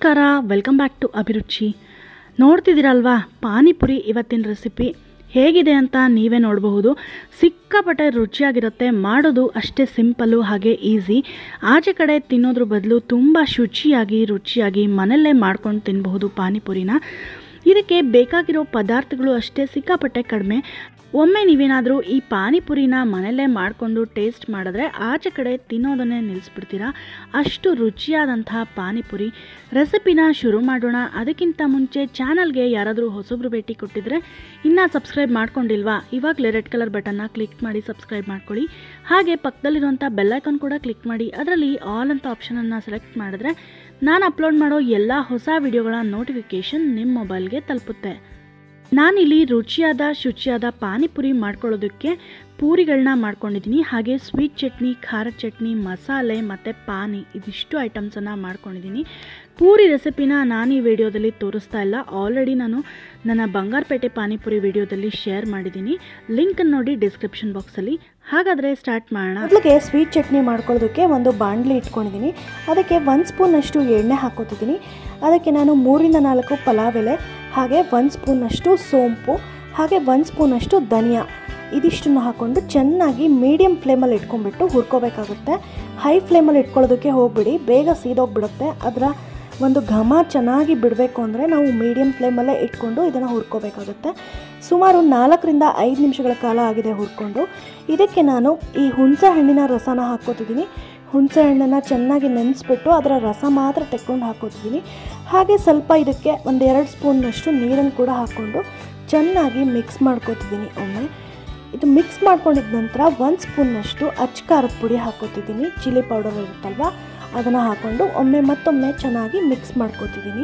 ನಮಸ್ಕಾರ welcome back to ಅಭಿರುಚಿ ನೋಡ್ತಿದ್ದೀರಲ್ವಾ ಪಾನಿಪುರಿ ಇವತ್ತಿನ ರೆಸಿಪಿ ಹೇಗಿದೆ ಅಂತ ನೀವೇ ನೋಡಬಹುದು ಸಿಕ್ಕಾಪಟ್ಟೆ ರುಚಿಯಾಗಿರುತ್ತೆ ಮಾಡೋದು ಅಷ್ಟೇ ಸಿಂಪಲ್ಲು ಹಾಗೆ ಈಸಿ ಆಚೆ ಕಡೆ ತಿನ್ನೋದ್ರ ಬದಲು ತುಂಬ ಶುಚಿಯಾಗಿ ರುಚಿಯಾಗಿ ಮನೆಯಲ್ಲೇ ಮಾಡ್ಕೊಂಡು ತಿನ್ನಬಹುದು ಪಾನಿಪುರಿನ ಇದಕ್ಕೆ ಬೇಕಾಗಿರೋ ಪದಾರ್ಥಗಳು ಅಷ್ಟೇ ಸಿಕ್ಕಾಪಟ್ಟೆ ಕಡಿಮೆ ಒಮ್ಮೆ ನೀವೇನಾದರೂ ಈ ಪಾನಿಪುರಿನ ಮನೆಯಲ್ಲೇ ಮಾಡಿಕೊಂಡು ಟೇಸ್ಟ್ ಮಾಡಿದ್ರೆ ಆಚೆ ಕಡೆ ತಿನ್ನೋದನ್ನೇ ನಿಲ್ಲಿಸ್ಬಿಡ್ತೀರಾ ಅಷ್ಟು ರುಚಿಯಾದಂತಹ ಪಾನಿಪುರಿ ರೆಸಿಪಿನ ಶುರು ಮಾಡೋಣ ಅದಕ್ಕಿಂತ ಮುಂಚೆ ಚಾನಲ್ಗೆ ಯಾರಾದರೂ ಹೊಸಬ್ರು ಭೇಟಿ ಕೊಟ್ಟಿದ್ರೆ ಇನ್ನೂ ಸಬ್ಸ್ಕ್ರೈಬ್ ಮಾಡ್ಕೊಂಡಿಲ್ವಾ ಇವಾಗಲೇ ರೆಡ್ ಕಲರ್ ಬಟನ್ನ ಕ್ಲಿಕ್ ಮಾಡಿ ಸಬ್ಸ್ಕ್ರೈಬ್ ಮಾಡ್ಕೊಳ್ಳಿ ಹಾಗೆ ಪಕ್ಕದಲ್ಲಿರುವಂಥ ಬೆಲ್ಲೈಕನ್ ಕೂಡ ಕ್ಲಿಕ್ ಮಾಡಿ ಅದರಲ್ಲಿ ಆಲ್ ಅಂತ ಆಪ್ಷನನ್ನು ಸೆಲೆಕ್ಟ್ ಮಾಡಿದ್ರೆ ನಾನು ಅಪ್ಲೋಡ್ ಮಾಡೋ ಎಲ್ಲ ಹೊಸ ವಿಡಿಯೋಗಳ ನೋಟಿಫಿಕೇಷನ್ ನಿಮ್ಮ ಮೊಬೈಲ್ಗೆ ತಲುಪುತ್ತೆ ನಾನಿಲ್ಲಿ ರುಚಿಯಾದ ಶುಚಿಯಾದ ಪಾನಿಪುರಿ ಮಾಡ್ಕೊಳ್ಳೋದಕ್ಕೆ ಪೂರಿಗಳನ್ನ ಮಾಡ್ಕೊಂಡಿದ್ದೀನಿ ಹಾಗೆ ಸ್ವೀಟ್ ಚಟ್ನಿ ಖಾರ ಚಟ್ನಿ ಮಸಾಲೆ ಮತ್ತು ಪಾನಿ ಇದಿಷ್ಟು ಐಟಮ್ಸನ್ನು ಮಾಡ್ಕೊಂಡಿದ್ದೀನಿ ಪೂರಿ ರೆಸಿಪಿನ ನಾನು ಈ ವಿಡಿಯೋದಲ್ಲಿ ತೋರಿಸ್ತಾ ಇಲ್ಲ ಆಲ್ರೆಡಿ ನಾನು ನನ್ನ ಬಂಗಾರಪೇಟೆ ಪಾನಿಪುರಿ ವಿಡಿಯೋದಲ್ಲಿ ಶೇರ್ ಮಾಡಿದ್ದೀನಿ ಲಿಂಕನ್ನು ನೋಡಿ ಡಿಸ್ಕ್ರಿಪ್ಷನ್ ಬಾಕ್ಸಲ್ಲಿ ಹಾಗಾದರೆ ಸ್ಟಾರ್ಟ್ ಮಾಡೋಣ ಮೊದಲಿಗೆ ಸ್ವೀಟ್ ಚಟ್ನಿ ಮಾಡ್ಕೊಳ್ಳೋದಕ್ಕೆ ಒಂದು ಬಾಣಲಿ ಇಟ್ಕೊಂಡಿದ್ದೀನಿ ಅದಕ್ಕೆ ಒಂದು ಸ್ಪೂನಷ್ಟು ಎಣ್ಣೆ ಹಾಕೋತಿದ್ದೀನಿ ಅದಕ್ಕೆ ನಾನು ಮೂರಿಂದ ನಾಲ್ಕು ಪಲಾವ್ ಎಲೆ ಹಾಗೆ ಒಂದು ಸ್ಪೂನಷ್ಟು ಸೋಂಪು ಹಾಗೆ ಒಂದು ಸ್ಪೂನಷ್ಟು ಧನಿಯಾ ಇದಿಷ್ಟನ್ನು ಹಾಕ್ಕೊಂಡು ಚೆನ್ನಾಗಿ ಮೀಡಿಯಮ್ ಫ್ಲೇಮಲ್ಲಿ ಇಟ್ಕೊಂಡ್ಬಿಟ್ಟು ಹುರ್ಕೋಬೇಕಾಗುತ್ತೆ ಹೈ ಫ್ಲೇಮಲ್ಲಿ ಇಟ್ಕೊಳ್ಳೋದಕ್ಕೆ ಹೋಗ್ಬಿಡಿ ಬೇಗ ಸೀದೋಗ್ಬಿಡುತ್ತೆ ಅದರ ಒಂದು ಘಮ ಚೆನ್ನಾಗಿ ಬಿಡಬೇಕು ಅಂದರೆ ನಾವು ಮೀಡಿಯಮ್ ಫ್ಲೇಮಲ್ಲೇ ಇಟ್ಕೊಂಡು ಇದನ್ನು ಹುರ್ಕೋಬೇಕಾಗುತ್ತೆ ಸುಮಾರು ನಾಲ್ಕರಿಂದ ಐದು ನಿಮಿಷಗಳ ಕಾಲ ಆಗಿದೆ ಹುರ್ಕೊಂಡು ಇದಕ್ಕೆ ನಾನು ಈ ಹುಣಸೆ ಹಣ್ಣಿನ ರಸನ ಹಾಕ್ಕೋತಿದ್ದೀನಿ ಹುಣಸೆ ಹಣ್ಣನ್ನು ಚೆನ್ನಾಗಿ ನೆನೆಸ್ಬಿಟ್ಟು ಅದರ ರಸ ಮಾತ್ರ ತೆಕ್ಕೊಂಡು ಹಾಕೋತಿದ್ದೀನಿ ಹಾಗೆ ಸ್ವಲ್ಪ ಇದಕ್ಕೆ ಒಂದು ಎರಡು ಸ್ಪೂನ್ನಷ್ಟು ನೀರನ್ನು ಕೂಡ ಹಾಕ್ಕೊಂಡು ಚೆನ್ನಾಗಿ ಮಿಕ್ಸ್ ಮಾಡ್ಕೋತಿದ್ದೀನಿ ಒಮ್ಮೆ ಇದು ಮಿಕ್ಸ್ ಮಾಡ್ಕೊಂಡಿದ ನಂತರ ಒಂದು ಸ್ಪೂನ್ನಷ್ಟು ಅಚ್ಚ ಖಾರದ ಪುಡಿ ಹಾಕೋತಿದ್ದೀನಿ ಚಿಲ್ಲಿ ಪೌಡರ್ ಇರುತ್ತಲ್ವ ಅದನ್ನು ಹಾಕ್ಕೊಂಡು ಒಮ್ಮೆ ಮತ್ತೊಮ್ಮೆ ಚೆನ್ನಾಗಿ ಮಿಕ್ಸ್ ಮಾಡ್ಕೋತಿದ್ದೀನಿ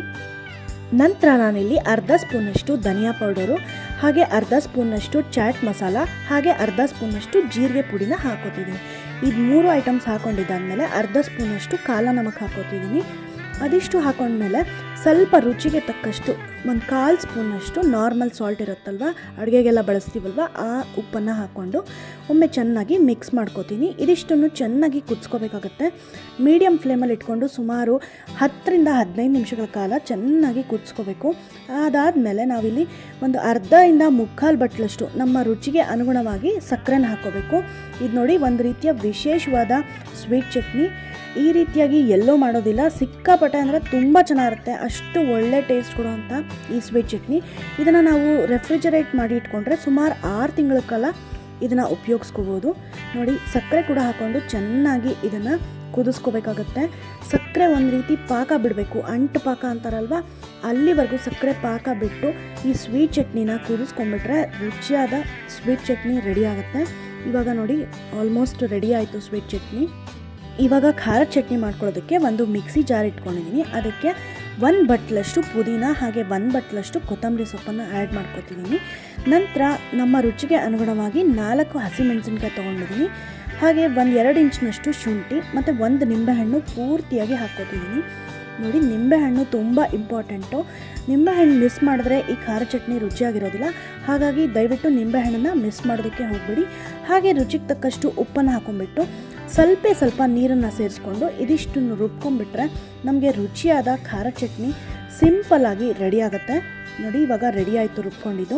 ನಂತರ ನಾನಿಲ್ಲಿ ಅರ್ಧ ಸ್ಪೂನಷ್ಟು ಧನಿಯಾ ಪೌಡರು ಹಾಗೆ ಅರ್ಧ ಸ್ಪೂನಷ್ಟು ಚಾಟ್ ಮಸಾಲ ಹಾಗೆ ಅರ್ಧ ಸ್ಪೂನಷ್ಟು ಜೀರಿಗೆ ಪುಡಿನ ಹಾಕೋತಿದ್ದೀನಿ ಇದು ಮೂರು ಐಟಮ್ಸ್ ಹಾಕೊಂಡಿದ್ದಾದಮೇಲೆ ಅರ್ಧ ಸ್ಪೂನಷ್ಟು ಕಾಲ ನಮಕ್ ಹಾಕೋತಿದ್ದೀನಿ ಅದಿಷ್ಟು ಹಾಕೊಂಡ್ಮೇಲೆ ಸ್ವಲ್ಪ ರುಚಿಗೆ ತಕ್ಕಷ್ಟು ಒಂದು ಕಾಲು ಸ್ಪೂನಷ್ಟು ನಾರ್ಮಲ್ ಸಾಲ್ಟ್ ಇರುತ್ತಲ್ವ ಅಡುಗೆಗೆಲ್ಲ ಬಳಸ್ತೀವಲ್ವ ಆ ಉಪ್ಪನ್ನು ಹಾಕ್ಕೊಂಡು ಒಮ್ಮೆ ಚೆನ್ನಾಗಿ ಮಿಕ್ಸ್ ಮಾಡ್ಕೋತೀನಿ ಇದಿಷ್ಟನ್ನು ಚೆನ್ನಾಗಿ ಕುದಿಸ್ಕೋಬೇಕಾಗತ್ತೆ ಮೀಡಿಯಮ್ ಫ್ಲೇಮಲ್ಲಿ ಇಟ್ಕೊಂಡು ಸುಮಾರು ಹತ್ತರಿಂದ ಹದಿನೈದು ನಿಮಿಷಗಳ ಕಾಲ ಚೆನ್ನಾಗಿ ಕುದಿಸ್ಕೋಬೇಕು ಅದಾದಮೇಲೆ ನಾವಿಲ್ಲಿ ಒಂದು ಅರ್ಧದಿಂದ ಮುಕ್ಕಾಲು ಬಟ್ಲಷ್ಟು ನಮ್ಮ ರುಚಿಗೆ ಅನುಗುಣವಾಗಿ ಸಕ್ಕರೆನ ಹಾಕ್ಕೋಬೇಕು ಇದು ನೋಡಿ ಒಂದು ರೀತಿಯ ವಿಶೇಷವಾದ ಸ್ವೀಟ್ ಚಟ್ನಿ ಈ ರೀತಿಯಾಗಿ ಎಲ್ಲೋ ಮಾಡೋದಿಲ್ಲ ಸಿಕ್ಕಾಪಟ್ಟೆ ಅಂದರೆ ತುಂಬ ಚೆನ್ನಾಗಿರುತ್ತೆ ಅಷ್ಟು ಒಳ್ಳೆ ಟೇಸ್ಟ್ ಕೊಡುವಂಥ ಈ ಸ್ವೀಟ್ ಚಟ್ನಿ ಇದನ್ನು ನಾವು ರೆಫ್ರಿಜರೇಟ್ ಮಾಡಿ ಇಟ್ಕೊಂಡ್ರೆ ಸುಮಾರು ಆರು ತಿಂಗಳ ಕಾಲ ಇದನ್ನು ಉಪಯೋಗಿಸ್ಕೋಬೋದು ನೋಡಿ ಸಕ್ಕರೆ ಕೂಡ ಹಾಕ್ಕೊಂಡು ಚೆನ್ನಾಗಿ ಇದನ್ನು ಕುದಿಸ್ಕೋಬೇಕಾಗತ್ತೆ ಸಕ್ಕರೆ ಒಂದು ರೀತಿ ಪಾಕ ಬಿಡಬೇಕು ಅಂಟು ಪಾಕ ಅಂತಾರಲ್ವ ಅಲ್ಲಿವರೆಗೂ ಸಕ್ಕರೆ ಪಾಕ ಬಿಟ್ಟು ಈ ಸ್ವೀಟ್ ಚಟ್ನಿನ ಕುದಿಸ್ಕೊಂಡ್ಬಿಟ್ರೆ ರುಚಿಯಾದ ಸ್ವೀಟ್ ಚಟ್ನಿ ರೆಡಿ ಆಗುತ್ತೆ ಇವಾಗ ನೋಡಿ ಆಲ್ಮೋಸ್ಟ್ ರೆಡಿ ಆಯಿತು ಸ್ವೀಟ್ ಚಟ್ನಿ ಇವಾಗ ಖಾರ ಚಟ್ನಿ ಮಾಡ್ಕೊಳ್ಳೋದಕ್ಕೆ ಒಂದು ಮಿಕ್ಸಿ ಜಾರ್ ಇಟ್ಕೊಂಡಿದ್ದೀನಿ ಅದಕ್ಕೆ ಒಂದು ಬಟ್ಲಷ್ಟು ಪುದೀನ ಹಾಗೆ ಒಂದು ಬಟ್ಲಷ್ಟು ಕೊತ್ತಂಬರಿ ಸೊಪ್ಪನ್ನು ಆ್ಯಡ್ ಮಾಡ್ಕೊತಿದ್ದೀನಿ ನಂತರ ನಮ್ಮ ರುಚಿಗೆ ಅನುಗುಣವಾಗಿ ನಾಲ್ಕು ಹಸಿಮೆಣಸಿನ್ಕಾಯಿ ತೊಗೊಂಡಿದ್ದೀನಿ ಹಾಗೆ ಒಂದು ಎರಡು ಇಂಚಿನಷ್ಟು ಶುಂಠಿ ಮತ್ತು ಒಂದು ನಿಂಬೆಹಣ್ಣು ಪೂರ್ತಿಯಾಗಿ ಹಾಕ್ಕೋತಿದ್ದೀನಿ ನೋಡಿ ನಿಂಬೆಹಣ್ಣು ತುಂಬ ಇಂಪಾರ್ಟೆಂಟು ನಿಂಬೆಹಣ್ಣು ಮಿಸ್ ಮಾಡಿದ್ರೆ ಈ ಖಾರ ಚಟ್ನಿ ರುಚಿಯಾಗಿರೋದಿಲ್ಲ ಹಾಗಾಗಿ ದಯವಿಟ್ಟು ನಿಂಬೆಹಣ್ಣನ್ನು ಮಿಸ್ ಮಾಡೋದಕ್ಕೆ ಹೋಗಬೇಡಿ ಹಾಗೆ ರುಚಿಗೆ ತಕ್ಕಷ್ಟು ಉಪ್ಪನ್ನು ಹಾಕೊಂಡ್ಬಿಟ್ಟು ಸ್ವಲ್ಪ ಸ್ವಲ್ಪ ನೀರನ್ನು ಸೇರಿಸ್ಕೊಂಡು ಇದಿಷ್ಟನ್ನು ರುಬ್ಕೊಂಡ್ಬಿಟ್ರೆ ನಮಗೆ ರುಚಿಯಾದ ಖಾರ ಚಟ್ನಿ ಸಿಂಪಲ್ಲಾಗಿ ರೆಡಿ ಆಗುತ್ತೆ ನೋಡಿ ಇವಾಗ ರೆಡಿ ಆಯಿತು ರುಬ್ಕೊಂಡಿದ್ದು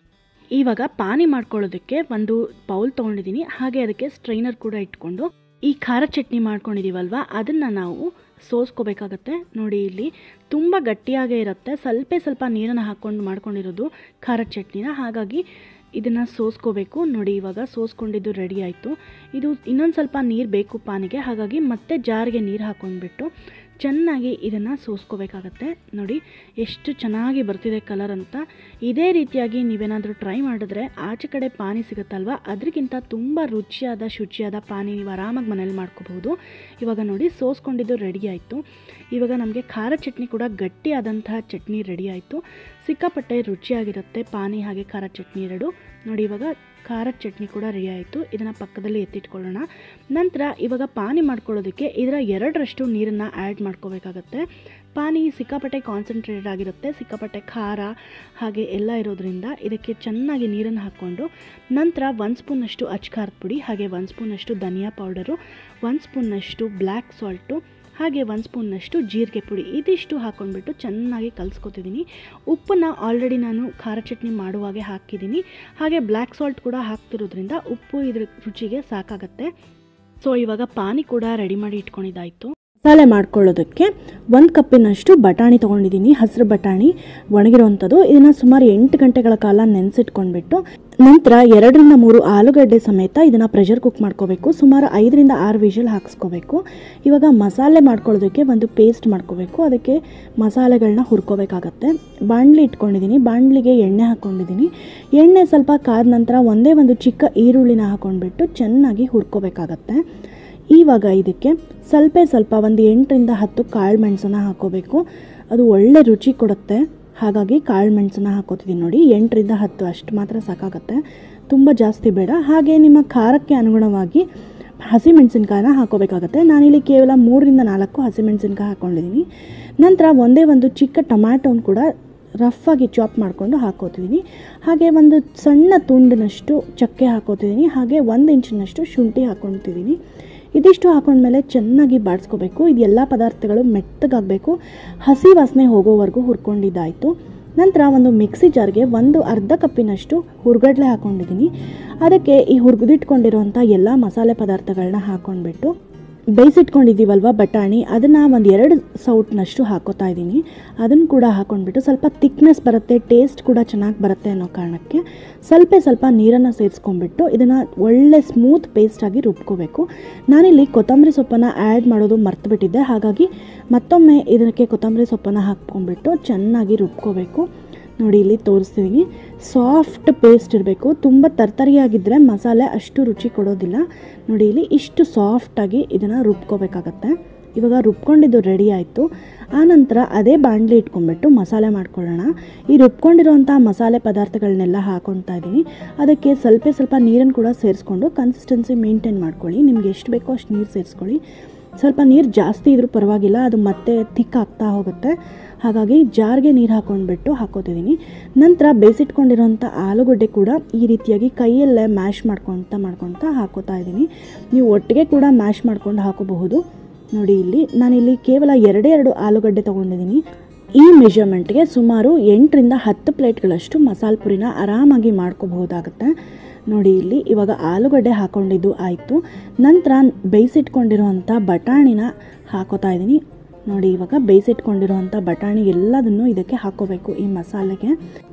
ಇವಾಗ ಪಾನಿ ಮಾಡ್ಕೊಳ್ಳೋದಕ್ಕೆ ಒಂದು ಬೌಲ್ ತೊಗೊಂಡಿದ್ದೀನಿ ಹಾಗೆ ಅದಕ್ಕೆ ಸ್ಟ್ರೈನರ್ ಕೂಡ ಇಟ್ಕೊಂಡು ಈ ಖಾರ ಚಟ್ನಿ ಮಾಡ್ಕೊಂಡಿದ್ದೀವಲ್ವ ಅದನ್ನು ನಾವು ಸೋಸ್ಕೋಬೇಕಾಗತ್ತೆ ನೋಡಿ ಇಲ್ಲಿ ತುಂಬ ಗಟ್ಟಿಯಾಗೇ ಇರುತ್ತೆ ಸ್ವಲ್ಪ ಸ್ವಲ್ಪ ನೀರನ್ನು ಹಾಕ್ಕೊಂಡು ಮಾಡ್ಕೊಂಡಿರೋದು ಖಾರ ಚಟ್ನಿನ ಹಾಗಾಗಿ ಇದನ್ನು ಸೋಸ್ಕೋಬೇಕು ನೋಡಿ ಇವಾಗ ಸೋಸ್ಕೊಂಡಿದ್ದು ರೆಡಿ ಆಯಿತು ಇದು ಇನ್ನೊಂದು ಸ್ವಲ್ಪ ನೀರು ಬೇಕು ಪಾನಿಗೆ ಹಾಗಾಗಿ ಮತ್ತೆ ಜಾರಿಗೆ ನೀರು ಹಾಕ್ಕೊಂಡ್ಬಿಟ್ಟು ಚೆನ್ನಾಗಿ ಇದನ್ನು ಸೋಸ್ಕೋಬೇಕಾಗತ್ತೆ ನೋಡಿ ಎಷ್ಟು ಚೆನ್ನಾಗಿ ಬರ್ತಿದೆ ಕಲರ್ ಅಂತ ಇದೇ ರೀತಿಯಾಗಿ ನೀವೇನಾದರೂ ಟ್ರೈ ಮಾಡಿದ್ರೆ ಆಚೆ ಕಡೆ ಪಾನಿ ಸಿಗುತ್ತಲ್ವ ಅದಕ್ಕಿಂತ ತುಂಬ ರುಚಿಯಾದ ಶುಚಿಯಾದ ಪಾನಿ ನೀವು ಆರಾಮಾಗಿ ಮನೇಲಿ ಮಾಡ್ಕೋಬಹುದು ಇವಾಗ ನೋಡಿ ಸೋಸ್ಕೊಂಡಿದ್ದು ರೆಡಿ ಆಯಿತು ಇವಾಗ ನಮಗೆ ಖಾರ ಚಟ್ನಿ ಕೂಡ ಗಟ್ಟಿಯಾದಂತಹ ಚಟ್ನಿ ರೆಡಿ ಆಯಿತು ಸಿಕ್ಕಾಪಟ್ಟೆ ರುಚಿಯಾಗಿರುತ್ತೆ ಪಾನಿ ಹಾಗೆ ಖಾರ ಚಟ್ನಿ ಎರಡು ನೋಡಿ ಇವಾಗ ಖಾರದ ಚಟ್ನಿ ಕೂಡ ರೆಡಿ ಆಯಿತು ಇದನ್ನು ಪಕ್ಕದಲ್ಲಿ ಎತ್ತಿಟ್ಕೊಳ್ಳೋಣ ನಂತರ ಇವಾಗ ಪಾನಿ ಮಾಡ್ಕೊಳ್ಳೋದಕ್ಕೆ ಇದರ ಎರಡರಷ್ಟು ನೀರನ್ನು ಆ್ಯಡ್ ಮಾಡ್ಕೋಬೇಕಾಗತ್ತೆ ಪಾನಿ ಸಿಕ್ಕಾಪಟ್ಟೆ ಕಾನ್ಸಂಟ್ರೇಟೆಡ್ ಆಗಿರುತ್ತೆ ಸಿಕ್ಕಾಪಟ್ಟೆ ಖಾರ ಹಾಗೆ ಎಲ್ಲ ಇರೋದ್ರಿಂದ ಇದಕ್ಕೆ ಚೆನ್ನಾಗಿ ನೀರನ್ನು ಹಾಕ್ಕೊಂಡು ನಂತರ ಒಂದು ಸ್ಪೂನಷ್ಟು ಅಚ್ಚ ಖಾರದ ಪುಡಿ ಹಾಗೆ ಒಂದು ಸ್ಪೂನಷ್ಟು ಧನಿಯಾ ಪೌಡರು ಒಂದು ಸ್ಪೂನಷ್ಟು ಬ್ಲ್ಯಾಕ್ ಸಾಲ್ಟು ಹಾಗೆ ಒಂದು ಸ್ಪೂನ್ನಷ್ಟು ಜೀರಿಗೆ ಪುಡಿ ಇದಿಷ್ಟು ಹಾಕ್ಕೊಂಡ್ಬಿಟ್ಟು ಚೆನ್ನಾಗಿ ಕಲಿಸ್ಕೊತಿದ್ದೀನಿ ಉಪ್ಪನ್ನು ಆಲ್ರೆಡಿ ನಾನು ಖಾರ ಚಟ್ನಿ ಮಾಡುವಾಗೆ ಹಾಕಿದ್ದೀನಿ ಹಾಗೆ ಬ್ಲ್ಯಾಕ್ ಸಾಲ್ಟ್ ಕೂಡ ಹಾಕ್ತಿರೋದ್ರಿಂದ ಉಪ್ಪು ಇದ್ರ ರುಚಿಗೆ ಸಾಕಾಗತ್ತೆ ಸೊ ಇವಾಗ ಪಾನಿ ಕೂಡ ರೆಡಿ ಮಾಡಿ ಇಟ್ಕೊಂಡಿದ್ದಾಯಿತು ಮಸಾಲೆ ಮಾಡ್ಕೊಳ್ಳೋದಕ್ಕೆ ಒಂದು ಕಪ್ಪಿನಷ್ಟು ಬಟಾಣಿ ತೊಗೊಂಡಿದ್ದೀನಿ ಹಸಿರು ಬಟಾಣಿ ಒಣಗಿರೋವಂಥದ್ದು ಇದನ್ನು ಸುಮಾರು ಎಂಟು ಗಂಟೆಗಳ ಕಾಲ ನೆನೆಸಿಟ್ಕೊಂಡ್ಬಿಟ್ಟು ನಂತರ ಎರಡರಿಂದ ಮೂರು ಆಲೂಗಡ್ಡೆ ಸಮೇತ ಇದನ್ನು ಪ್ರೆಷರ್ ಕುಕ್ ಮಾಡ್ಕೋಬೇಕು ಸುಮಾರು ಐದರಿಂದ ಆರು ವಿಷಲ್ ಹಾಕ್ಸ್ಕೋಬೇಕು ಇವಾಗ ಮಸಾಲೆ ಮಾಡ್ಕೊಳ್ಳೋದಕ್ಕೆ ಒಂದು ಪೇಸ್ಟ್ ಮಾಡ್ಕೋಬೇಕು ಅದಕ್ಕೆ ಮಸಾಲೆಗಳನ್ನ ಹುರ್ಕೋಬೇಕಾಗತ್ತೆ ಬಾಣಲಿ ಇಟ್ಕೊಂಡಿದ್ದೀನಿ ಬಾಣಲಿಗೆ ಎಣ್ಣೆ ಹಾಕ್ಕೊಂಡಿದ್ದೀನಿ ಎಣ್ಣೆ ಸ್ವಲ್ಪ ಕಾದ ನಂತರ ಒಂದೇ ಒಂದು ಚಿಕ್ಕ ಈರುಳ್ಳಿನ ಹಾಕ್ಕೊಂಡ್ಬಿಟ್ಟು ಚೆನ್ನಾಗಿ ಹುರ್ಕೋಬೇಕಾಗತ್ತೆ ಇವಾಗ ಇದಕ್ಕೆ ಸ್ವಲ್ಪ ಸ್ವಲ್ಪ ಒಂದು ಎಂಟರಿಂದ ಹತ್ತು ಕಾಳು ಮೆಣಸನ್ನ ಹಾಕೋಬೇಕು ಅದು ಒಳ್ಳೆ ರುಚಿ ಕೊಡುತ್ತೆ ಹಾಗಾಗಿ ಕಾಳು ಮೆಣಸನ್ನ ಹಾಕೋತಿದ್ದೀನಿ ನೋಡಿ ಎಂಟರಿಂದ ಹತ್ತು ಅಷ್ಟು ಮಾತ್ರ ಸಾಕಾಗತ್ತೆ ತುಂಬ ಜಾಸ್ತಿ ಬೇಡ ಹಾಗೆ ನಿಮ್ಮ ಖಾರಕ್ಕೆ ಅನುಗುಣವಾಗಿ ಹಸಿಮೆಣಸಿನ್ಕಾಯನ್ನ ಹಾಕೋಬೇಕಾಗತ್ತೆ ನಾನಿಲ್ಲಿ ಕೇವಲ ಮೂರರಿಂದ ನಾಲ್ಕು ಹಸಿಮೆಣಸಿನ್ಕಾಯಿ ಹಾಕ್ಕೊಂಡಿದ್ದೀನಿ ನಂತರ ಒಂದೇ ಒಂದು ಚಿಕ್ಕ ಟೊಮ್ಯಾಟೋನ ಕೂಡ ರಫಾಗಿ ಚಾಪ್ ಮಾಡಿಕೊಂಡು ಹಾಕೋತಿದ್ದೀನಿ ಹಾಗೆ ಒಂದು ಸಣ್ಣ ತುಂಡಿನಷ್ಟು ಚಕ್ಕೆ ಹಾಕೋತಿದ್ದೀನಿ ಹಾಗೆ ಒಂದು ಇಂಚಿನಷ್ಟು ಶುಂಠಿ ಹಾಕ್ಕೊತಿದ್ದೀನಿ ಇದಿಷ್ಟು ಹಾಕೊಂಡ್ಮೇಲೆ ಚೆನ್ನಾಗಿ ಬಾಡಿಸ್ಕೋಬೇಕು ಇದೆಲ್ಲ ಪದಾರ್ಥಗಳು ಮೆತ್ತಗಾಗಬೇಕು ಹಸಿ ವಾಸನೆ ಹೋಗೋವರೆಗೂ ಹುರ್ಕೊಂಡಿದ್ದಾಯಿತು ನಂತರ ಒಂದು ಮಿಕ್ಸಿ ಜಾರ್ಗೆ ಒಂದು ಅರ್ಧ ಕಪ್ಪಿನಷ್ಟು ಹುರ್ಗಡ್ಲೆ ಹಾಕ್ಕೊಂಡಿದ್ದೀನಿ ಅದಕ್ಕೆ ಈ ಹುರಿದಿಟ್ಕೊಂಡಿರೋಂಥ ಎಲ್ಲ ಮಸಾಲೆ ಪದಾರ್ಥಗಳನ್ನ ಹಾಕ್ಕೊಂಡ್ಬಿಟ್ಟು ಬೇಯಿಸಿಟ್ಕೊಂಡಿದ್ದೀವಲ್ವ ಬಟಾಣಿ ಅದನ್ನು ಒಂದು ಎರಡು ಸೌಟ್ನಷ್ಟು ಹಾಕೋತಾ ಇದ್ದೀನಿ ಅದನ್ನು ಕೂಡ ಹಾಕ್ಕೊಂಡ್ಬಿಟ್ಟು ಸ್ವಲ್ಪ ತಿಕ್ನೆಸ್ ಬರುತ್ತೆ ಟೇಸ್ಟ್ ಕೂಡ ಚೆನ್ನಾಗಿ ಬರುತ್ತೆ ಅನ್ನೋ ಕಾರಣಕ್ಕೆ ಸ್ವಲ್ಪ ಸ್ವಲ್ಪ ನೀರನ್ನು ಸೇರಿಸ್ಕೊಂಡ್ಬಿಟ್ಟು ಇದನ್ನು ಒಳ್ಳೆ ಸ್ಮೂತ್ ಪೇಸ್ಟಾಗಿ ರುಬ್ಕೋಬೇಕು ನಾನಿಲ್ಲಿ ಕೊತ್ತಂಬರಿ ಸೊಪ್ಪನ್ನು ಆ್ಯಡ್ ಮಾಡೋದು ಮರ್ತುಬಿಟ್ಟಿದ್ದೆ ಹಾಗಾಗಿ ಮತ್ತೊಮ್ಮೆ ಇದಕ್ಕೆ ಕೊತ್ತಂಬರಿ ಸೊಪ್ಪನ್ನು ಹಾಕ್ಕೊಂಡ್ಬಿಟ್ಟು ಚೆನ್ನಾಗಿ ರುಬ್ಕೋಬೇಕು ನೋಡಿ ಇಲ್ಲಿ ತೋರಿಸ್ತಿದ್ದೀನಿ ಸಾಫ್ಟ್ ಪೇಸ್ಟ್ ಇರಬೇಕು ತುಂಬ ತರ್ತರಿಯಾಗಿದ್ದರೆ ಮಸಾಲೆ ಅಷ್ಟು ರುಚಿ ಕೊಡೋದಿಲ್ಲ ನೋಡಿ ಇಲ್ಲಿ ಇಷ್ಟು ಸಾಫ್ಟಾಗಿ ಇದನ್ನು ರುಬ್ಕೋಬೇಕಾಗತ್ತೆ ಇವಾಗ ರುಬ್ಕೊಂಡಿದ್ದು ರೆಡಿ ಆಯಿತು ಆನಂತರ ಅದೇ ಬಾಣಲಿ ಇಟ್ಕೊಂಡ್ಬಿಟ್ಟು ಮಸಾಲೆ ಮಾಡ್ಕೊಳ್ಳೋಣ ಈ ರುಬ್ಕೊಂಡಿರೋಂಥ ಮಸಾಲೆ ಪದಾರ್ಥಗಳನ್ನೆಲ್ಲ ಹಾಕೊಳ್ತಾ ಇದ್ದೀನಿ ಅದಕ್ಕೆ ಸ್ವಲ್ಪ ಸ್ವಲ್ಪ ನೀರನ್ನು ಕೂಡ ಸೇರಿಸ್ಕೊಂಡು ಕನ್ಸಿಸ್ಟೆನ್ಸಿ ಮೇಂಟೈನ್ ಮಾಡ್ಕೊಳ್ಳಿ ನಿಮ್ಗೆ ಎಷ್ಟು ಬೇಕೋ ಅಷ್ಟು ನೀರು ಸೇರಿಸ್ಕೊಳ್ಳಿ ಸ್ವಲ್ಪ ನೀರು ಜಾಸ್ತಿ ಇದ್ರೂ ಪರವಾಗಿಲ್ಲ ಅದು ಮತ್ತೆ ಥಿಕ್ ಆಗ್ತಾ ಹೋಗುತ್ತೆ ಹಾಗಾಗಿ ಜಾರ್ಗೆ ನೀರು ಹಾಕ್ಕೊಂಡ್ಬಿಟ್ಟು ಹಾಕೋತಿದ್ದೀನಿ ನಂತರ ಬೇಯಿಸಿಟ್ಕೊಂಡಿರೋಂಥ ಆಲೂಗಡ್ಡೆ ಕೂಡ ಈ ರೀತಿಯಾಗಿ ಕೈಯಲ್ಲೇ ಮ್ಯಾಶ್ ಮಾಡ್ಕೊಳ್ತಾ ಮಾಡ್ಕೊಳ್ತಾ ಹಾಕೋತಾ ಇದ್ದೀನಿ ನೀವು ಒಟ್ಟಿಗೆ ಕೂಡ ಮ್ಯಾಶ್ ಮಾಡ್ಕೊಂಡು ಹಾಕೋಬಹುದು ನೋಡಿ ಇಲ್ಲಿ ನಾನಿಲ್ಲಿ ಕೇವಲ ಎರಡೇ ಎರಡು ಆಲೂಗಡ್ಡೆ ತೊಗೊಂಡಿದ್ದೀನಿ ಈ ಮೆಜರ್ಮೆಂಟ್ಗೆ ಸುಮಾರು ಎಂಟರಿಂದ ಹತ್ತು ಪ್ಲೇಟ್ಗಳಷ್ಟು ಮಸಾಲೆ ಪುರಿನ ಆರಾಮಾಗಿ ಮಾಡ್ಕೋಬಹುದಾಗುತ್ತೆ ನೋಡಿ ಇಲ್ಲಿ ಇವಾಗ ಆಲೂಗಡ್ಡೆ ಹಾಕ್ಕೊಂಡಿದ್ದು ಆಯಿತು ನಂತರ ಬೇಯಿಸಿಟ್ಕೊಂಡಿರುವಂಥ ಬಟಾಣಿನ ಹಾಕೋತಾ ಇದ್ದೀನಿ ನೋಡಿ ಇವಾಗ ಬೇಯಿಸಿಟ್ಕೊಂಡಿರುವಂಥ ಬಟಾಣಿ ಎಲ್ಲದನ್ನು ಇದಕ್ಕೆ ಹಾಕೋಬೇಕು ಈ ಮಸಾಲೆಗೆ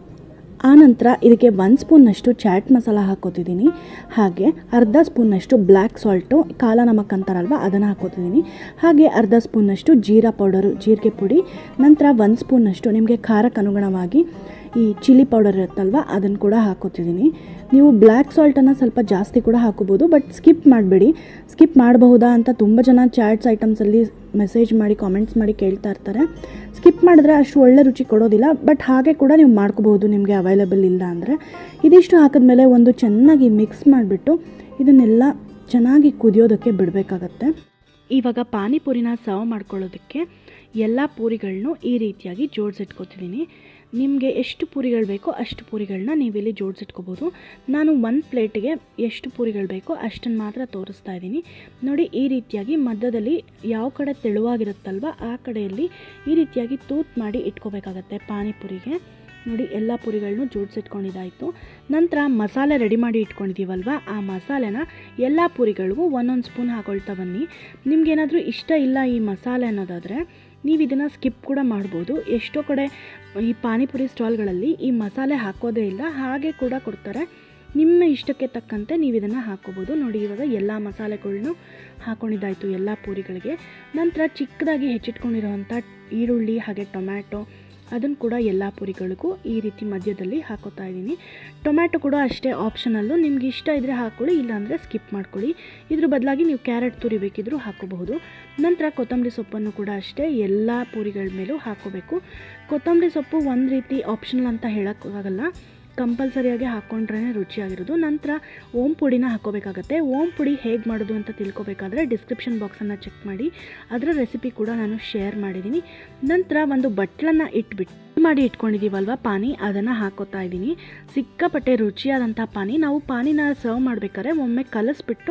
ಆನಂತರ ಇದಕ್ಕೆ ಒಂದು ಸ್ಪೂನ್ನಷ್ಟು ಚಾಟ್ ಮಸಾಲ ಹಾಕೋತಿದ್ದೀನಿ ಹಾಗೆ ಅರ್ಧ ಸ್ಪೂನ್ನಷ್ಟು ಬ್ಲ್ಯಾಕ್ ಸಾಲ್ಟು ಕಾಲ ನಮಕ್ ಅಂತಾರಲ್ವ ಅದನ್ನು ಹಾಕೋತಿದ್ದೀನಿ ಹಾಗೆ ಅರ್ಧ ಸ್ಪೂನ್ನಷ್ಟು ಜೀರಾ ಪೌಡರು ಜೀರಿಗೆ ಪುಡಿ ನಂತರ ಒಂದು ಸ್ಪೂನ್ನಷ್ಟು ನಿಮಗೆ ಖಾರಕ್ಕೆ ಅನುಗುಣವಾಗಿ ಈ ಚಿಲ್ಲಿ ಪೌಡರ್ ಇರುತ್ತಲ್ವ ಅದನ್ನು ಕೂಡ ಹಾಕೋತಿದ್ದೀನಿ ನೀವು ಬ್ಲ್ಯಾಕ್ ಸಾಲ್ಟನ್ನು ಸ್ವಲ್ಪ ಜಾಸ್ತಿ ಕೂಡ ಹಾಕೋಬೋದು ಬಟ್ ಸ್ಕಿಪ್ ಮಾಡಬೇಡಿ ಸ್ಕಿಪ್ ಮಾಡಬಹುದಾ ಅಂತ ತುಂಬ ಜನ ಚಾಟ್ಸ್ ಐಟಮ್ಸಲ್ಲಿ ಮೆಸೇಜ್ ಮಾಡಿ ಕಾಮೆಂಟ್ಸ್ ಮಾಡಿ ಕೇಳ್ತಾ ಇರ್ತಾರೆ ಸ್ಕಿಪ್ ಮಾಡಿದ್ರೆ ಅಷ್ಟು ಒಳ್ಳೆ ರುಚಿ ಕೊಡೋದಿಲ್ಲ ಬಟ್ ಹಾಗೆ ಕೂಡ ನೀವು ಮಾಡ್ಕೋಬಹುದು ನಿಮಗೆ ಅವೈಲೇಬಲ್ ಇಲ್ಲ ಅಂದರೆ ಇದಿಷ್ಟು ಹಾಕಿದ್ಮೇಲೆ ಒಂದು ಚೆನ್ನಾಗಿ ಮಿಕ್ಸ್ ಮಾಡಿಬಿಟ್ಟು ಇದನ್ನೆಲ್ಲ ಚೆನ್ನಾಗಿ ಕುದಿಯೋದಕ್ಕೆ ಬಿಡಬೇಕಾಗತ್ತೆ ಇವಾಗ ಪಾನಿಪುರಿನ ಸರ್ವ್ ಮಾಡ್ಕೊಳ್ಳೋದಕ್ಕೆ ಎಲ್ಲ ಪೂರಿಗಳನ್ನೂ ಈ ರೀತಿಯಾಗಿ ಜೋಡಿಸಿಟ್ಕೋತಿದ್ದೀನಿ ನಿಮಗೆ ಎಷ್ಟು ಪೂರಿಗಳು ಬೇಕೋ ಅಷ್ಟು ಪೂರಿಗಳನ್ನ ನೀವಿಲ್ಲಿ ಜೋಡಿಸಿಟ್ಕೋಬೋದು ನಾನು ಒಂದು ಪ್ಲೇಟಿಗೆ ಎಷ್ಟು ಪೂರಿಗಳು ಬೇಕೋ ಅಷ್ಟನ್ನು ಮಾತ್ರ ತೋರಿಸ್ತಾ ಇದ್ದೀನಿ ನೋಡಿ ಈ ರೀತಿಯಾಗಿ ಮಧ್ಯದಲ್ಲಿ ಯಾವ ಕಡೆ ತೆಳುವಾಗಿರುತ್ತಲ್ವ ಆ ಕಡೆಯಲ್ಲಿ ಈ ರೀತಿಯಾಗಿ ತೂತ್ ಮಾಡಿ ಇಟ್ಕೋಬೇಕಾಗತ್ತೆ ಪಾನಿಪುರಿಗೆ ನೋಡಿ ಎಲ್ಲ ಪುರಿಗಳನ್ನು ಜೋಡಿಸಿಟ್ಕೊಂಡಿದ್ದಾಯಿತು ನಂತರ ಮಸಾಲೆ ರೆಡಿ ಮಾಡಿ ಇಟ್ಕೊಂಡಿದ್ದೀವಲ್ವ ಆ ಮಸಾಲೆನ ಎಲ್ಲ ಪೂರಿಗಳಿಗೂ ಒಂದೊಂದು ಸ್ಪೂನ್ ಹಾಕೊಳ್ತಾ ಬನ್ನಿ ನಿಮ್ಗೇನಾದರೂ ಇಷ್ಟ ಇಲ್ಲ ಈ ಮಸಾಲೆ ಅನ್ನೋದಾದರೆ ನೀವು ಇದನ್ನು ಸ್ಕಿಪ್ ಕೂಡ ಮಾಡ್ಬೋದು ಎಷ್ಟೋ ಕಡೆ ಈ ಪಾನಿಪುರಿ ಸ್ಟಾಲ್ಗಳಲ್ಲಿ ಈ ಮಸಾಲೆ ಹಾಕೋದೇ ಇಲ್ಲ ಹಾಗೆ ಕೂಡ ಕೊಡ್ತಾರೆ ನಿಮ್ಮ ಇಷ್ಟಕ್ಕೆ ತಕ್ಕಂತೆ ನೀವು ಇದನ್ನು ಹಾಕ್ಕೋಬೋದು ನೋಡಿ ಇವಾಗ ಎಲ್ಲ ಮಸಾಲೆಗಳ್ನು ಹಾಕ್ಕೊಂಡಿದ್ದಾಯಿತು ಎಲ್ಲ ಪೂರಿಗಳಿಗೆ ನಂತರ ಚಿಕ್ಕದಾಗಿ ಹೆಚ್ಚಿಟ್ಕೊಂಡಿರೋವಂಥ ಈರುಳ್ಳಿ ಹಾಗೆ ಟೊಮ್ಯಾಟೊ ಅದನ್ನು ಕೂಡ ಎಲ್ಲ ಪುರಿಗಳಿಗೂ ಈ ರೀತಿ ಮಧ್ಯದಲ್ಲಿ ಹಾಕೋತಾ ಇದ್ದೀನಿ ಟೊಮ್ಯಾಟೊ ಕೂಡ ಅಷ್ಟೇ ಆಪ್ಷನಲ್ಲು ನಿಮ್ಗೆ ಇಷ್ಟ ಇದ್ದರೆ ಹಾಕ್ಕೊಳ್ಳಿ ಇಲ್ಲಾಂದರೆ ಸ್ಕಿಪ್ ಮಾಡ್ಕೊಳ್ಳಿ ಇದ್ರ ಬದಲಾಗಿ ನೀವು ಕ್ಯಾರೆಟ್ ತುರಿ ಬೇಕಿದ್ರೂ ಹಾಕೋಬಹುದು ನಂತರ ಕೊತ್ತಂಬರಿ ಸೊಪ್ಪನ್ನು ಕೂಡ ಅಷ್ಟೇ ಎಲ್ಲ ಪೂರಿಗಳ ಮೇಲೂ ಹಾಕೋಬೇಕು ಕೊತ್ತಂಬರಿ ಸೊಪ್ಪು ಒಂದು ರೀತಿ ಆಪ್ಷನಲ್ ಅಂತ ಹೇಳೋಕ್ಕಾಗಲ್ಲ ಕಂಪಲ್ಸರಿಯಾಗಿ ಹಾಕ್ಕೊಂಡ್ರೇ ರುಚಿಯಾಗಿರೋದು ನಂತರ ಓಂ ಪುಡಿನ ಹಾಕೋಬೇಕಾಗತ್ತೆ ಓಂ ಪುಡಿ ಹೇಗೆ ಮಾಡೋದು ಅಂತ ತಿಳ್ಕೊಬೇಕಾದ್ರೆ ಡಿಸ್ಕ್ರಿಪ್ಷನ್ ಬಾಕ್ಸನ್ನು ಚೆಕ್ ಮಾಡಿ ಅದರ ರೆಸಿಪಿ ಕೂಡ ನಾನು ಶೇರ್ ಮಾಡಿದ್ದೀನಿ ನಂತರ ಒಂದು ಬಟ್ಲನ್ನು ಇಟ್ಬಿಟ್ಟು ಮಾಡಿ ಇಟ್ಕೊಂಡಿದ್ದೀವಲ್ವ ಪಾನಿ ಅದನ್ನು ಹಾಕೋತಾ ಇದ್ದೀನಿ ಸಿಕ್ಕಾಪಟ್ಟೆ ರುಚಿಯಾದಂಥ ಪಾನಿ ನಾವು ಪಾನಿನ ಸರ್ವ್ ಮಾಡಬೇಕಾದ್ರೆ ಒಮ್ಮೆ ಕಲಿಸ್ಬಿಟ್ಟು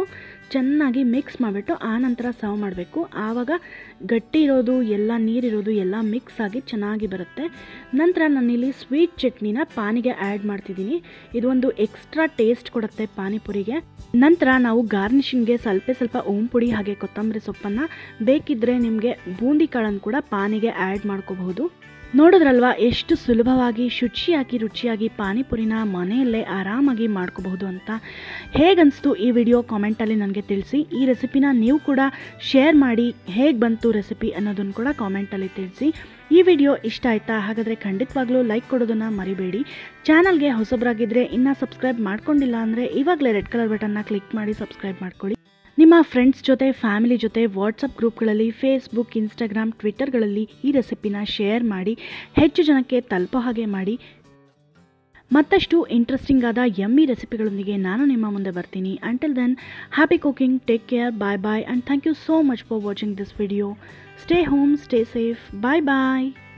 ಚೆನ್ನಾಗಿ ಮಿಕ್ಸ್ ಮಾಡಿಬಿಟ್ಟು ಆನಂತರ ಸರ್ವ್ ಮಾಡಬೇಕು ಆವಾಗ ಗಟ್ಟಿ ಇರೋದು ಎಲ್ಲ ನೀರಿರೋದು ಎಲ್ಲ ಮಿಕ್ಸ್ ಆಗಿ ಚೆನ್ನಾಗಿ ಬರುತ್ತೆ ನಂತರ ನಾನಿಲ್ಲಿ ಸ್ವೀಟ್ ಚಟ್ನಿನ ಪಾನಿಗೆ ಆ್ಯಡ್ ಮಾಡ್ತಿದ್ದೀನಿ ಇದು ಒಂದು ಎಕ್ಸ್ಟ್ರಾ ಟೇಸ್ಟ್ ಕೊಡುತ್ತೆ ಪಾನಿಪುರಿಗೆ ನಂತರ ನಾವು ಗಾರ್ನಿಷಿಂಗ್ಗೆ ಸ್ವಲ್ಪ ಸ್ವಲ್ಪ ಓಂ ಪುಡಿ ಹಾಗೆ ಕೊತ್ತಂಬರಿ ಸೊಪ್ಪನ್ನು ಬೇಕಿದ್ದರೆ ನಿಮಗೆ ಬೂಂದಿ ಕಾಳನ್ನು ಕೂಡ ಪಾನಿಗೆ ಆ್ಯಡ್ ಮಾಡ್ಕೋಬಹುದು ನೋಡಿದ್ರಲ್ವಾ ಎಷ್ಟು ಸುಲಭವಾಗಿ ಶುಚಿಯಾಗಿ ರುಚಿಯಾಗಿ ಪಾನಿಪುರಿನ ಮನೆಯಲ್ಲೇ ಆರಾಮಾಗಿ ಮಾಡ್ಕೋಬಹುದು ಅಂತ ಹೇಗನ್ನಿಸ್ತು ಈ ವಿಡಿಯೋ ಕಾಮೆಂಟಲ್ಲಿ ನನಗೆ ತಿಳಿಸಿ ಈ ರೆಸಿಪಿನ ನೀವು ಕೂಡ ಶೇರ್ ಮಾಡಿ ಹೇಗೆ ಬಂತು ರೆಸಿಪಿ ಅನ್ನೋದನ್ನು ಕೂಡ ಕಾಮೆಂಟಲ್ಲಿ ತಿಳಿಸಿ ಈ ವಿಡಿಯೋ ಇಷ್ಟ ಆಯ್ತಾ ಹಾಗಾದರೆ ಖಂಡಿತವಾಗ್ಲೂ ಲೈಕ್ ಕೊಡೋದನ್ನು ಮರಿಬೇಡಿ ಚಾನಲ್ಗೆ ಹೊಸಬರಾಗಿದ್ದರೆ ಇನ್ನೂ ಸಬ್ಸ್ಕ್ರೈಬ್ ಮಾಡ್ಕೊಂಡಿಲ್ಲ ಅಂದರೆ ಇವಾಗಲೇ ರೆಡ್ ಕಲರ್ ಬಟನ್ನ ಕ್ಲಿಕ್ ಮಾಡಿ ಸಬ್ಸ್ಕ್ರೈಬ್ ಮಾಡ್ಕೊಳ್ಳಿ ನಿಮ್ಮ ಫ್ರೆಂಡ್ಸ್ ಜೊತೆ ಫ್ಯಾಮಿಲಿ ಜೊತೆ ವಾಟ್ಸಪ್ ಗ್ರೂಪ್ಗಳಲ್ಲಿ ಫೇಸ್ಬುಕ್ ಇನ್ಸ್ಟಾಗ್ರಾಮ್ ಟ್ವಿಟ್ಟರ್ಗಳಲ್ಲಿ ಈ ರೆಸಿಪಿನ ಶೇರ್ ಮಾಡಿ ಹೆಚ್ಚು ಜನಕ್ಕೆ ತಲುಪೋ ಹಾಗೆ ಮಾಡಿ ಮತ್ತಷ್ಟು ಇಂಟ್ರೆಸ್ಟಿಂಗ್ ಆದ ಯಮ್ಮಿ ರೆಸಿಪಿಗಳೊಂದಿಗೆ ನಾನು ನಿಮ್ಮ ಮುಂದೆ ಬರ್ತೀನಿ until then happy cooking take care bye bye and thank you so much for watching this video stay home stay safe bye bye